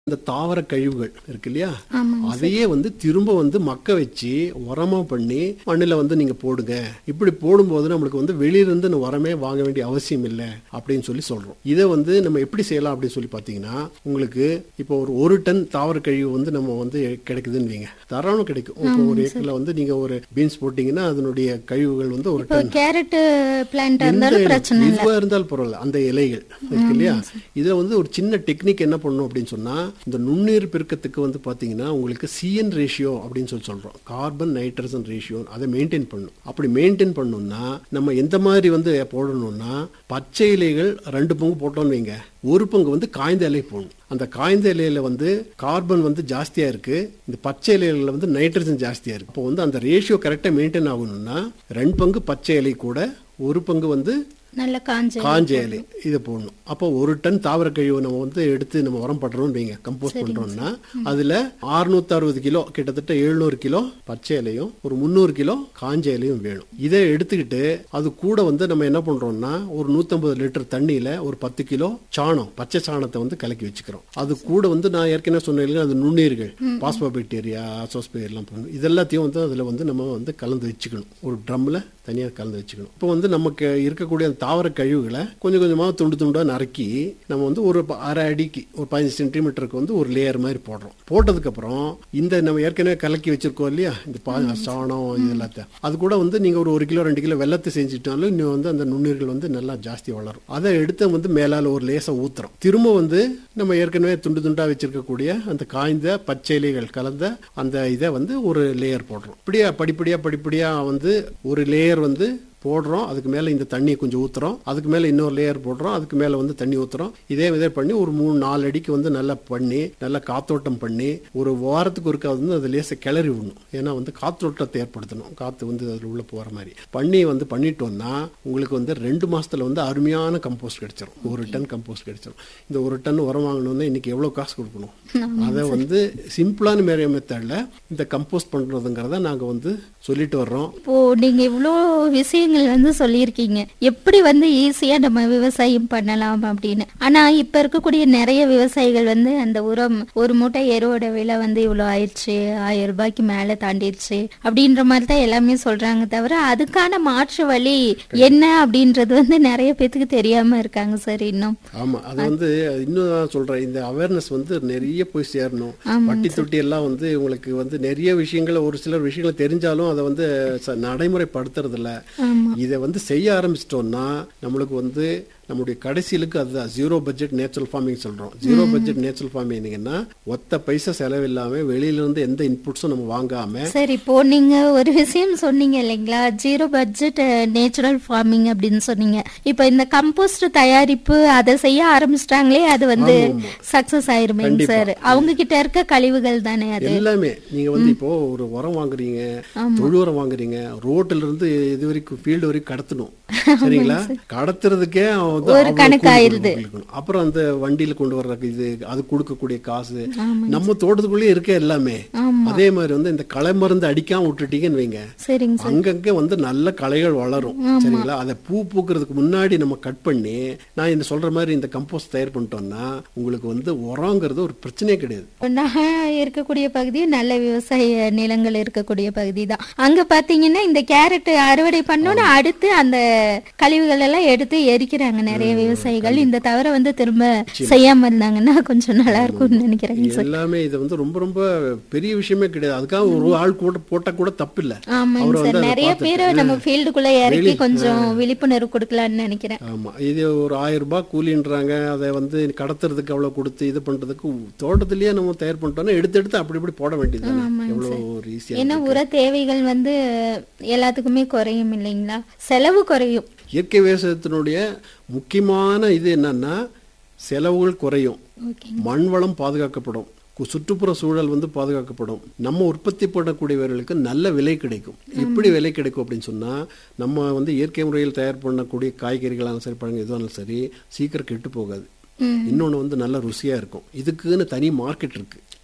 இந்த தாவர கழிவுகள் இருக்கு இல்லையா அதையே வந்து திரும்ப வந்து மக்க வச்சு உரமா பண்ணி மண்ணுல வந்து நீங்க போடுங்க இப்படி போடும்போது நம்மளுக்கு வந்து வெளியிலிருந்து இந்த உரமே வாங்க வேண்டிய அவசியம் இல்லை அப்படின்னு சொல்லி சொல்றோம் இதை வந்து நம்ம எப்படி செய்யலாம் அப்படின்னு சொல்லி பாத்தீங்கன்னா உங்களுக்கு இப்போ ஒரு ஒரு டன் தாவர கழிவு வந்து நம்ம வந்து கிடைக்குதுன்னு வைங்க தாராளம் கிடைக்கும் இப்போ ஒரு ஏக்கர்ல வந்து நீங்க ஒரு பீன்ஸ் போட்டீங்கன்னா அதனுடைய கழிவுகள் வந்து ஒரு இப்போ டன் கேரட் பிளான்ட் எந்த இருந்தாலும் இடம், பிரச்சனை இல்லை எதுவா இருந்தாலும் பரவாயில்ல அந்த இலைகள் இருக்கு இல்லையா இதுல வந்து ஒரு சின்ன டெக்னிக் என்ன பண்ணணும் அப்படின்னு சொன்னா இந்த நுண்ணீர் பெருக்கத்துக்கு வந்து பாத்தீங்கன்னா உங்களுக்கு சிஎன் ரேஷியோ அப்படின்னு சொல்லி சொல்றோம் கார்பன் நைட்ரஜன் ரேஷியோ அதை மெயின்டைன் பண்ணணும் அப்படி மெயின்டைன் பண்ணணும்னா நம்ம எந்த மாதிரி வந்து போடணும்னா பச்சை இலைகள் ரெண்டு பங்கு போட்டோம்னு வைங்க ஒரு பங்கு வந்து காய்ந்த இலை போடணும் அந்த காய்ந்த இலையில வந்து கார்பன் வந்து ஜாஸ்தியா இருக்கு இந்த பச்சை இலையில வந்து நைட்ரஜன் ஜாஸ்தியா இருக்கு அப்போ வந்து அந்த ரேஷியோ கரெக்டா மெயின்டைன் ஆகணும்னா ரெண்டு பங்கு பச்சை இலை கூட ஒரு பங்கு வந்து நல்ல காஞ்ச காஞ்ச இலை இதை போடணும் அப்போ ஒரு டன் தாவர கழிவு நம்ம வந்து எடுத்து நம்ம உரம் பண்றோம்னு வைங்க கம்போஸ்ட் பண்றோம்னா அதுல 660 அறுபது கிலோ கிட்டத்தட்ட எழுநூறு கிலோ பச்சை இலையும் ஒரு முந்நூறு கிலோ காஞ்ச இலையும் வேணும் இதை எடுத்துக்கிட்டு அது கூட வந்து நம்ம என்ன பண்றோம்னா ஒரு 150 லிட்டர் தண்ணியில ஒரு பத்து கிலோ சாணம் பச்சை சாணத்தை வந்து கலக்கி வச்சுக்கிறோம் அது கூட வந்து நான் ஏற்கனவே சொன்னேன் அது நுண்ணீர்கள் பாஸ்போபாக்டீரியா அசோஸ்பே எல்லாம் பண்ணணும் இதெல்லாத்தையும் வந்து அதுல வந்து நம்ம வந்து கலந்து வச்சுக்கணும் ஒரு ட்ரம்ல தனியா கலந்து வச்சுக்கணும் இப்போ வந்து நமக்கு இருக்கக்கூடிய அந்த தாவர கழிவுகளை கொஞ்சம் கொஞ்சமா துண்டு துண்டா நறுக்கி நம்ம வந்து ஒரு ப- அரை அடிக்கு ஒரு பதினஞ்சு சென்டிமீட்டருக்கு வந்து ஒரு லேயர் மாதிரி போடுறோம் போட்டதுக்கு அப்புறம் இந்த நம்ம ஏற்கனவே கலக்கி வச்சிருக்கோம் இல்லையா இந்த பா சாணம் இது எல்லாத்தையும் அது கூட வந்து நீங்க ஒரு ஒரு கிலோ ரெண்டு கிலோ வெள்ளத்தை செஞ்சுட்டாலும் இன்னும் வந்து அந்த நுண்ணீர்கள் வந்து நல்லா ஜாஸ்தி வளரும் அதை எடுத்து வந்து மேலால ஒரு லேசா ஊத்துறோம் திரும்ப வந்து நம்ம ஏற்கனவே துண்டு துண்டா வச்சிருக்கக்கூடிய அந்த காய்ந்த பச்சை இலைகள் கலந்த அந்த இதை வந்து ஒரு லேயர் போடுறோம் இப்படியா படிப்படியா படிப்படியா வந்து ஒரு லேயர் வந்து போடுறோம் அதுக்கு மேல இந்த தண்ணியை கொஞ்சம் ஊத்துறோம் அதுக்கு மேல இன்னொரு லேயர் போடுறோம் அதுக்கு மேல வந்து தண்ணி ஊத்துறோம் இதே இதே பண்ணி ஒரு மூணு நாலு அடிக்கு வந்து நல்லா பண்ணி நல்லா காத்தோட்டம் பண்ணி ஒரு வாரத்துக்கு ஒருக்கா வந்து அது லேச கிளறி விடணும் ஏன்னா வந்து காத்தோட்டத்தை ஏற்படுத்தணும் காத்து வந்து அதுல உள்ள போற மாதிரி பண்ணி வந்து பண்ணிட்டோம்னா உங்களுக்கு வந்து ரெண்டு மாசத்துல வந்து அருமையான கம்போஸ்ட் கிடைச்சிரும் ஒரு டன் கம்போஸ்ட் கிடைச்சிரும் இந்த ஒரு டன் உரம் வாங்கணும்னா இன்னைக்கு எவ்வளவு காசு கொடுக்கணும் அதை வந்து சிம்பிளான மேரிய மெத்தட்ல இந்த கம்போஸ்ட் பண்றதுங்கிறத நாங்க வந்து சொல்லிட்டு வர்றோம் இப்போ நீங்க இவ்வளோ விஷயங்கள் வந்து சொல்லியிருக்கீங்க எப்படி வந்து ஈஸியா நம்ம விவசாயம் பண்ணலாம் அப்படின்னு ஆனா இப்ப இருக்கக்கூடிய நிறைய விவசாயிகள் வந்து அந்த உரம் ஒரு மூட்டை எருவோட விலை வந்து இவ்வளோ ஆயிடுச்சு ஆயிரம் ரூபாய்க்கு மேல தாண்டிடுச்சு அப்படின்ற மாதிரி தான் எல்லாமே சொல்றாங்க தவிர அதுக்கான மாற்று வழி என்ன அப்படின்றது வந்து நிறைய பேத்துக்கு தெரியாம இருக்காங்க சார் இன்னும் ஆமா அது வந்து இன்னும் நான் சொல்றேன் இந்த அவேர்னஸ் வந்து நிறைய போய் சேரணும் வட்டி தொட்டி எல்லாம் வந்து உங்களுக்கு வந்து நிறைய விஷயங்கள் ஒரு சிலர் விஷயங்கள் தெரிஞ்சாலும் அதை வந்து ச- நடைமுறைப்படுத்துறது இல்ல இதை வந்து செய்ய ஆரம்பிச்சிட்டோம்னா நம்மளுக்கு வந்து நம்முடைய கடைசியிலுக்கு அதுதான் ஜீரோ பட்ஜெட் நேச்சுரல் ஃபார்மிங் சொல்றோம் ஜீரோ பட்ஜெட் நேச்சுரல் ஃபார்மிங்னா ஒத்த பைசா செலவில்லாம வெளியில இருந்து எந்த இன்புட்ஸும் நம்ம வாங்காம சரி இப்போ நீங்க ஒரு விஷயம் சொன்னீங்க இல்லைங்களா ஜீரோ பட்ஜெட் நேச்சுரல் ஃபார்மிங் அப்படின்னு சொன்னீங்க இப்போ இந்த கம்போஸ்ட் தயாரிப்பு அதை செய்ய ஆரம்பிச்சிட்டாங்களே அது வந்து சக்சஸ் ஆயிருமேங்க சார் அவங்க கிட்ட இருக்க கழிவுகள் தானே அது எல்லாமே நீங்க வந்து இப்போ ஒரு உரம் வாங்குறீங்க தொழு உரம் வாங்குறீங்க ரோட்ல இருந்து இது வரைக்கும் ஃபீல்டு வரைக்கும் கடத்தணும் சரிங்களா கடத்துறதுக்கே அவன் வந்து ஒரு அவ்வளவு கணக்கு கூலி ஆயிருது. கொடுக்கணும். அப்புறம் அந்த வண்டியில கொண்டு வர்ற இது அது கொடுக்கக்கூடிய காசு நம்ம தோட்டத்துக்குள்ளேயே இருக்க எல்லாமே அதே மாதிரி வந்து இந்த களை மருந்து அடிக்காம விட்டுட்டீங்கன்னு வைங்க சரிங்க சார் அங்கங்க வந்து நல்ல களைகள் வளரும் சரிங்களா அதை பூ பூக்கிறதுக்கு முன்னாடி நம்ம கட் பண்ணி நான் இந்த சொல்ற மாதிரி இந்த கம்போஸ்ட் தயார் பண்ணிட்டோம்னா உங்களுக்கு வந்து உரங்கிறது ஒரு பிரச்சனையே கிடையாது நான் இருக்கக்கூடிய பகுதி நல்ல விவசாய நிலங்கள் இருக்கக்கூடிய பகுதி தான் அங்க பாத்தீங்கன்னா இந்த கேரட் அறுவடை பண்ணோன்னு அடுத்து அந்த கழிவுகள் எல்லாம் எடுத்து எரிக்கிறாங்க நிறைய விவசாயிகள் இந்த தவிர வந்து திரும்ப செய்யாம இருந்தாங்கன்னா கொஞ்சம் நல்லா இருக்கும்னு நினைக்கிறேங்க சார் எல்லாமே இது வந்து ரொம்ப ரொம்ப பெரிய விஷயமே கிடையாது அதுக்காக ஒரு ஆள் கூட போட்டா கூட தப்பு இல்ல ஆமாங்க அவரை வந்து சார் அதை நிறைய பார்த்துட்டு, பேரை நம்ம ஃபீல்டுக்குள்ள இறக்கி கொஞ்சம் விழிப்புணர்வு கொடுக்கலாம்னு நினைக்கிறேன் ஆமா இது ஒரு ஆயிரம் ரூபாய் கூலின்றாங்க அதை வந்து கடத்துறதுக்கு அவ்வளவு கொடுத்து இது பண்றதுக்கு தோட்டத்திலேயே நம்ம தயார் பண்ணிட்டோம்னா எடுத்து எடுத்து அப்படி இப்படி போட வேண்டியது எவ்வளவு ஒரு ஈஸியா ஏன்னா உர தேவைகள் வந்து எல்லாத்துக்குமே குறையும் இல்லைங்களா செலவு குறையும் இயற்கை விவசாயத்தினுடைய முக்கியமான இது என்னன்னா செலவுகள் குறையும் மண் வளம் பாதுகாக்கப்படும் கு- சுற்றுப்புற சூழல் வந்து பாதுகாக்கப்படும் நம்ம உற்பத்தி பண்ணக்கூடியவர்களுக்கு நல்ல விலை கிடைக்கும் எப்படி விலை கிடைக்கும் அப்படின்னு சொன்னா நம்ம வந்து இயற்கை முறையில் தயார் பண்ணக்கூடிய காய்கறிகளாலும் சரி பழங்கள் எதுவானாலும் சரி சீக்கிரம் கெட்டு போகாது இன்னொன்னு வந்து நல்ல ருசியா இருக்கும் இதுக்குன்னு தனி மார்க்கெட் இருக்கு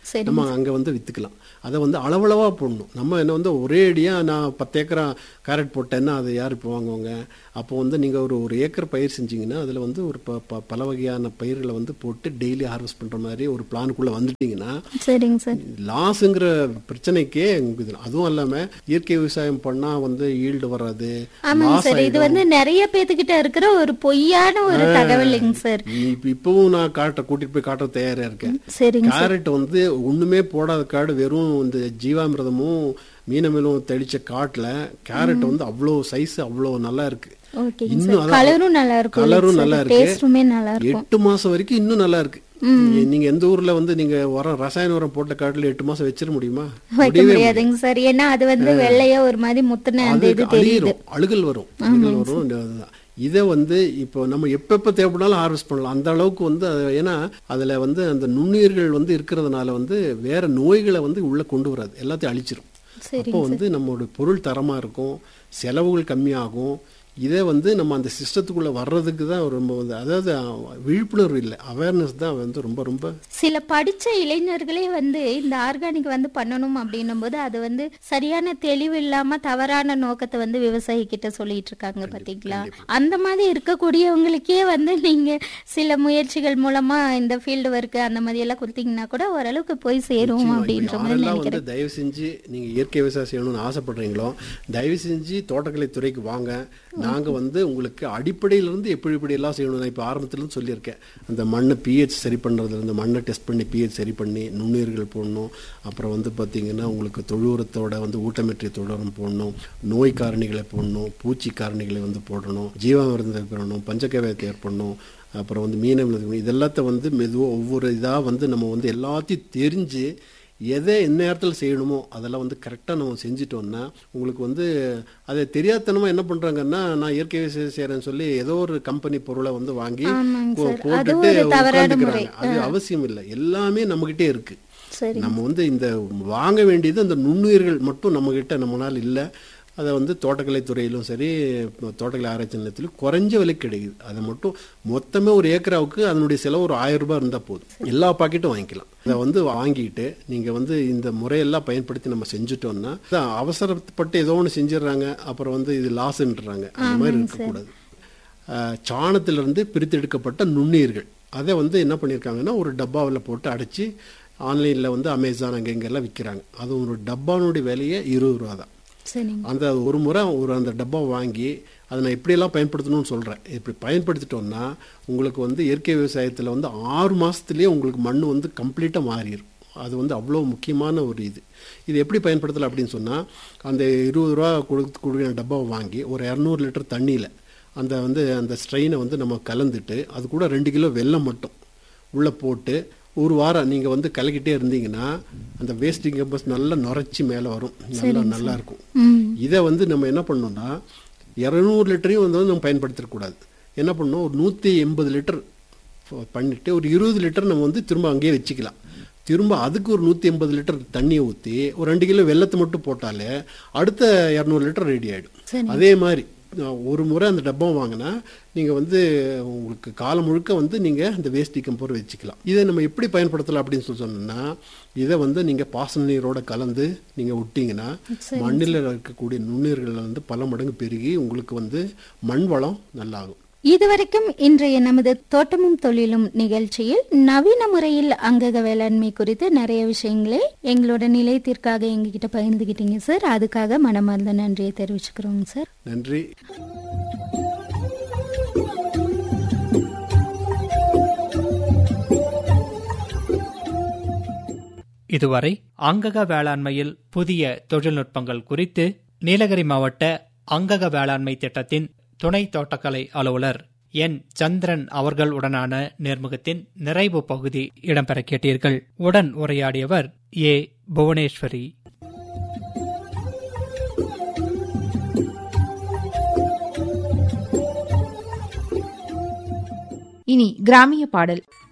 சரி நம்ம அங்கே வந்து விற்றுக்கலாம் அதை வந்து அளவளவாக போடணும் நம்ம என்ன வந்து ஒரே அடியாக நான் பத்து ஏக்கரா கேரட் போட்டேன்னா அதை யார் இப்போ வாங்குவாங்க அப்போ வந்து நீங்கள் ஒரு ஒரு ஏக்கர் பயிர் செஞ்சீங்கன்னா அதில் வந்து ஒரு ப ப- பல வகையான பயிர்களை வந்து போட்டு டெய்லி ஹார்வெஸ்ட் பண்ணுற மாதிரி ஒரு பிளானுக்குள்ளே வந்துட்டீங்கன்னா சரிங்க சார் லாஸுங்கிற பிரச்சனைக்கே உங்களுக்கு இது. அதுவும் இல்லாமல் இயற்கை விவசாயம் பண்ணால் வந்து ஈல்டு வராது ஆமாங்க லாஸ் சார் இது வந்து நிறைய பேத்துக்கிட்ட இருக்கிற ஒரு பொய்யான ஒரு தகவலுங்க சார் இப்ப இப்பவும் நான் காட்ட கூட்டிட்டு போய் காட்ட தயாரா இருக்கேன் சரிங்க கேரட் வந்து ஒண்ணுமே போடாத காடு வெறும் இந்த ஜீவாமிர்தமும் மீனமிலும் தெளிச்ச காட்டுல கேரட் வந்து அவ்வளோ சைஸ் அவ்வளோ நல்லா இருக்கு ஓகேங்க இன்னும் சார் அதான் கலரும் நல்லா இருக்கும் கலரும் நல்லா இருக்கு டேஸ்டுமே நல்லா இருக்கும் எட்டு மாசம் வரைக்கும் இன்னும் நல்லா இருக்கு நீங்க எந்த ஊர்ல வந்து நீங்க உரம் ரசாயன உரம் போட்ட காட்டுல எட்டு மாசம் வச்சிட முடியுமா வைக்க முடியாதுங்க சார் ஏன்னா அது வந்து வெள்ளையா ஒரு மாதிரி முத்துன அந்த இது அதுக்கு தெரியுது அழியிரும் அழுகல் வரும் அழுகல் வரும் இந்த இதுதான். இதை வந்து இப்போ நம்ம எப்பப்போ தேவைப்படாலும் ஹார்வெஸ்ட் பண்ணலாம் அந்த அளவுக்கு வந்து அது- ஏன்னா அதில் வந்து அந்த நுண்ணுயிர்கள் வந்து இருக்கிறதுனால வந்து வேற நோய்களை வந்து உள்ள கொண்டு வராது எல்லாத்தையும் அழிச்சிரும் சரி அப்போ வந்து நம்மளோட பொருள் தரமாக இருக்கும் செலவுகள் கம்மியாகும் இதே வந்து நம்ம அந்த சிஸ்டத்துக்குள்ள வர்றதுக்கு தான் ரொம்ப வந்து அதாவது விழிப்புணர்வு இல்லை அவேர்னஸ் தான் வந்து ரொம்ப ரொம்ப சில படிச்ச இளைஞர்களே வந்து இந்த ஆர்கானிக் வந்து பண்ணணும் அப்படின்னும் போது அது வந்து சரியான தெளிவு இல்லாம தவறான நோக்கத்தை வந்து விவசாயி கிட்ட சொல்லிட்டு இருக்காங்க பாத்தீங்களா அந்த மாதிரி இருக்கக்கூடியவங்களுக்கே வந்து நீங்க சில முயற்சிகள் மூலமா இந்த ஃபீல்டு ஒர்க் அந்த மாதிரி எல்லாம் கொடுத்தீங்கன்னா கூட ஓரளவுக்கு போய் சேரும் அப்படின்ற மாதிரி யாரெல்லாம் நினைக்கிறேன் வந்து தயவு செஞ்சு நீங்க இயற்கை விவசாயம் செய்யணும்னு ஆசைப்படுறீங்களோ தயவு செஞ்சு தோட்டக்கலை துறைக்கு வாங்க நாங்க வந்து உங்களுக்கு அடிப்படையில இருந்து எப்படி இப்படி எல்லாம் செய்யணும் நான் இப்போ ஆரம்பத்துல இருந்து சொல்லியிருக்கேன் அந்த மண்ணை பிஹெச் சரி பண்றதுல இருந்து மண்ணை டெஸ்ட் பண்ணி பிஹெச் சரி பண்ணி நுண்ணுயிர்கள் போடணும் அப்புறம் வந்து பாத்தீங்கன்னா உங்களுக்கு தொழு உரத்தோட வந்து ஊட்டமேற்றிய தொழு உரம் போடணும் நோய் காரணிகளை போடணும் பூச்சி காரணிகளை வந்து போடணும் ஜீவாமிருந்தம் ஏற்படணும் பஞ்சகவியத்தை ஏற்படணும் அப்புறம் வந்து மீனம் இதெல்லாத்த வந்து மெதுவாக ஒவ்வொரு இதாக வந்து நம்ம வந்து எல்லாத்தையும் தெரிஞ்சு எதை எந்த நேரத்தில் செய்யணுமோ அதெல்லாம் வந்து கரெக்டாக நம்ம செஞ்சிட்டோம்னா உங்களுக்கு வந்து அதை தெரியாதனமாக என்ன பண்ணுறாங்கன்னா நான் இயற்கை விவசாயம் செய்கிறேன்னு சொல்லி ஏதோ ஒரு கம்பெனி பொருளை வந்து வாங்கி ஆமாங்க போ- சார். அது போட்டுட்டு ஒரு தவறான உட்காந்துக்கிறாங்க அது அவசியம் இல்லை எல்லாமே நம்மகிட்டே இருக்கு சரி நம்ம வந்து இந்த வாங்க வேண்டியது அந்த நுண்ணுயிர்கள் மட்டும் நம்மகிட்ட நம்மளால இல்லை அதை வந்து தோட்டக்கலை துறையிலும் சரி இப்போ தோட்டக்கலை ஆராய்ச்சி நிலையத்திலும் குறைஞ்ச விலைக்கு கிடைக்குது அதை மட்டும் மொத்தமே ஒரு ஏக்கராவுக்கு அதனுடைய செலவு ஒரு ஆயிரம் ரூபாய் இருந்தால் போதும் எல்லா பாக்கெட்டும் வாங்கிக்கலாம் அதை வந்து வாங்கிட்டு நீங்கள் வந்து இந்த முறையெல்லாம் பயன்படுத்தி நம்ம செஞ்சுட்டோம்னா அதான் அவசரப்பட்டு ஏதோ ஒன்று செஞ்சிடுறாங்க அப்புறம் வந்து இது லாஸ்ன்றாங்க அந்த மாதிரி இருக்கக்கூடாது ஆஹ் சாணத்திலிருந்து பிரித்தெடுக்கப்பட்ட நுண்ணுயிர்கள் அதை வந்து என்ன பண்ணியிருக்காங்கன்னா ஒரு டப்பாவில் போட்டு அடைச்சி ஆன்லைனில் வந்து அமேசான் அங்கே இங்கெல்லாம் விற்கிறாங்க அது ஒரு டப்பானுடைய விலையே இருபது ரூபா தான் சரிங்க அந்த ஒரு முறை ஒரு அந்த டப்பா வாங்கி அதை நான் எப்படியெல்லாம் பயன்படுத்தணும்னு சொல்கிறேன் இப்படி பயன்படுத்திட்டோம்னா உங்களுக்கு வந்து இயற்கை விவசாயத்தில் வந்து ஆறு மாதத்துலேயே உங்களுக்கு மண் வந்து கம்ப்ளீட்டாக மாறிடும் அது வந்து அவ்வளோ முக்கியமான ஒரு இது இது எப்படி பயன்படுத்தலாம் அப்படின்னு சொன்னால் அந்த இருபது ரூபா கொடுத்து கொடுக்குற டப்பாவை வாங்கி ஒரு இரநூறு லிட்டர் தண்ணியில் அந்த வந்து அந்த ஸ்ட்ரெயினை வந்து நம்ம கலந்துட்டு அது கூட ரெண்டு கிலோ வெல்லம் மட்டும் உள்ளே போட்டு ஒரு வாரம் நீங்கள் வந்து கலக்கிட்டே இருந்தீங்கன்னா அந்த வேஸ்டிங் கம்பஸ் நல்லா நுரைச்சி மேலே வரும் நல்லா நல்லா இருக்கும் ம் இதை வந்து நம்ம என்ன பண்ணோம்னா இரநூறு லிட்டரையும் வந்து நம்ம பயன்படுத்தக்கூடாது என்ன பண்ணணும் ஒரு நூற்றி எண்பது லிட்டர் பண்ணிட்டு ஒரு இருபது லிட்டர் நம்ம வந்து திரும்ப அங்கேயே வச்சுக்கலாம் திரும்ப அதுக்கு ஒரு நூற்றி எண்பது லிட்டர் தண்ணியை ஊற்றி ஒரு ரெண்டு கிலோ வெள்ளத்தை மட்டும் போட்டாலே அடுத்த இரநூறு லிட்டர் ரெடி ஆகிடும் சரி. அதே மாதிரி அஹ், ஒரு முறை அந்த டப்பா வாங்கினா நீங்கள் வந்து உங்களுக்கு காலம் முழுக்க வந்து நீங்கள் இந்த வேஸ்ட் கம்போர் வச்சுக்கலாம் இதை நம்ம எப்படி பயன்படுத்தலாம் அப்படின்னு சொல்லி சொன்னோம்னா இதை வந்து நீங்கள் பாசன நீரோட கலந்து நீங்கள் விட்டீங்கன்னா மண்ணில் இருக்கக்கூடிய நுண்ணுயிர்கள் வந்து பல மடங்கு பெருகி உங்களுக்கு வந்து மண் வளம் நல்லாகும் இதுவரைக்கும் இன்றைய நமது தோட்டமும் தொழிலும் நிகழ்ச்சியில் நவீன முறையில் அங்கக வேளாண்மை குறித்து நிறைய விஷயங்களை எங்களோட நிலையத்திற்காக எங்ககிட்ட பகிர்ந்துக்கிட்டீங்க சார் அதுக்காக மனமார்ந்த நன்றியை தெரிவிச்சுக்கிறோங்க சார் நன்றி இதுவரை அங்கக வேளாண்மையில் புதிய தொழில்நுட்பங்கள் குறித்து நீலகிரி மாவட்ட அங்கக வேளாண்மை திட்டத்தின் துணை தோட்டக்கலை அலுவலர் என் சந்திரன் அவர்கள் உடனான நேர்முகத்தின் நிறைவு பகுதி இடம்பெற கேட்டீர்கள் உடன் உரையாடியவர் ஏ புவனேஸ்வரி இனி கிராமிய பாடல்